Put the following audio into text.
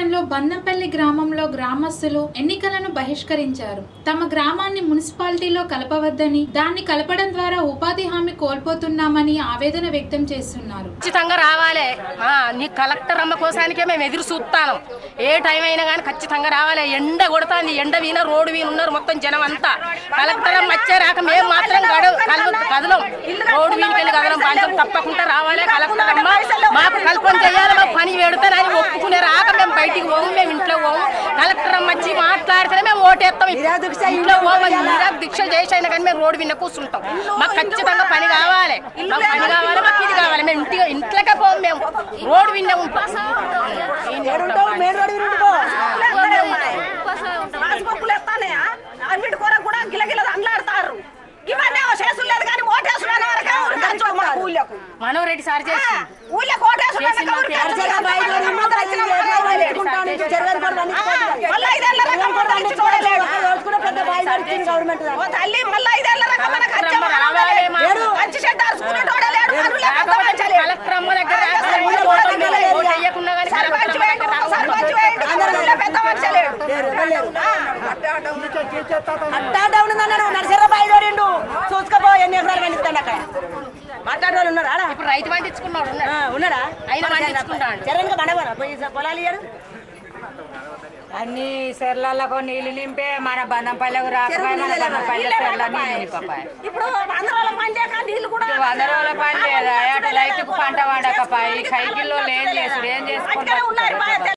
నేపథ్యంలో బందంపల్లి గ్రామంలో గ్రామస్తులు ఎన్నికలను బహిష్కరించారు తమ గ్రామాన్ని మున్సిపాలిటీలో కలపవద్దని దాన్ని కలపడం ద్వారా ఉపాధి హామీ కోల్పోతున్నామని ఆవేదన వ్యక్తం చేస్తున్నారు ఖచ్చితంగా రావాలి ఆ, నీ కలెక్టర్ అమ్మ కోసానికే మేము ఎదురు చూస్తాను ఏ టైం అయినా కానీ ఖచ్చితంగా రావాలి ఎండ కొడుతుంది ఎండ వీన రోడ్డు వీన ఉన్నారు మొత్తం జనం అంతా కలెక్టర్ అమ్మ వచ్చే రాక మేము మాత్రం గడు కలు కదలం రోడ్డు వీనికి కదలం బాధ్యత తప్పకుండా రావాలి కలెక్టర్ అమ్మ మాకు కల్పన చేయాలి మాకు పని పెడతానని ఒప్పుకునే రాక మేము బయటికి పోము మేము ఇంట్లో పోము కలెక్టర్ అమ్మ వచ్చి మాట్లాడితేనే మేము ఓటేస్తాం ఇంట్లో పోము నిరాకు దీక్ష చేసి అయినా కానీ మేము రోడ్డు విన్న కూర్చుంటాం మాకు ఖచ్చితంగా పని కావాలి మాకు పని కావాలి మాకు ఇది కావాలి మేము ఇంటి ఇంట్లోకే పోము మేము రోడ్డు విన్నే ఉంటాం ఏడుంటావు మెయిన్ రోడ్ వినుంటుకో రాజపప్పులు ఎత్తానయా అన్నిటి కూర కూడా గిలగిల అండ్లాడతారు ఇవన్నీ చేసులు లేదు కానీ ఓటేసుకున్న వరకే ఉరకచ్చు మన ఊళ్ళకు మనోరెడ్డి సార్ చేసి ఊళ్ళకు ఓటేసుకున్న అరసగా బయట రోడ్ ఉన్నంత ఇది ఎట్లా పెట్టుకుంటావు నీకు చెరుగని పడదా నీకు పోతుంది. మళ్ళీ ఐదేళ్ల రకం కూడా ఇచ్చి చూడలేడు ఆ రోజు కూడా పెద్ద బాయి పడిచింది గవర్నమెంట్ ఓ తల్లి మళ్ళీ ఐదేళ్ల రకం మనకు కలెక్టర్ అమ్మ అచ్చం రావాలి మాకు. లేడు మంచి చెడ్డ అరుచుకునేటోడే లేడు అరువులే పెద్ద కాకపోతే మంచలే. కలెక్టర్ అమ్మ దగ్గర రాకపోతే ఊళ్ళో ఓటు ఓటు మేము లేదు. ఓటు వేయకున్నా కానీ సర్పంచ్ కలెక్టర్ అమ్మ వేయండి, దగ్గర రాకపోతే సర్పంచ్ వేయండి, ఊళ్ళో పెద్ద మనిషి లేడు. అట్టా డౌన్ ఉందన్నాడు నరసర బాయి రోడిండు చూసుకోపో ఎన్ని ఎకరాలు పండిస్తాడు అక్కడ మాట్లాడే వాళ్ళు ఉన్నారా ఆడ? ఇప్పుడు రైతు పండించుకున్నాడు ఆ, ఉన్నాడు ఉన్నాడా ఆయన పండించుకుంటాడు చెరంగా పండవరా పోయి పొలాలు ఇయ్యారు అన్ని సెర్లలో నీళ్లు నింపే మన బంధంపల్లెకు రాకపోయి మన బంధంపల్లె సెర్ల నీళ్ళు నింపపాయి ఇప్పుడు ఆంధ్రాలో పండాక నీళ్లు కూడా వంద రోజుల పని లేదా అటు లైట్కు పంట వండకపాయి కైకిల్లో ఏం చేసుడు ఏం అక్కడే ఉన్నాయి చేసుకుంటారు బాగా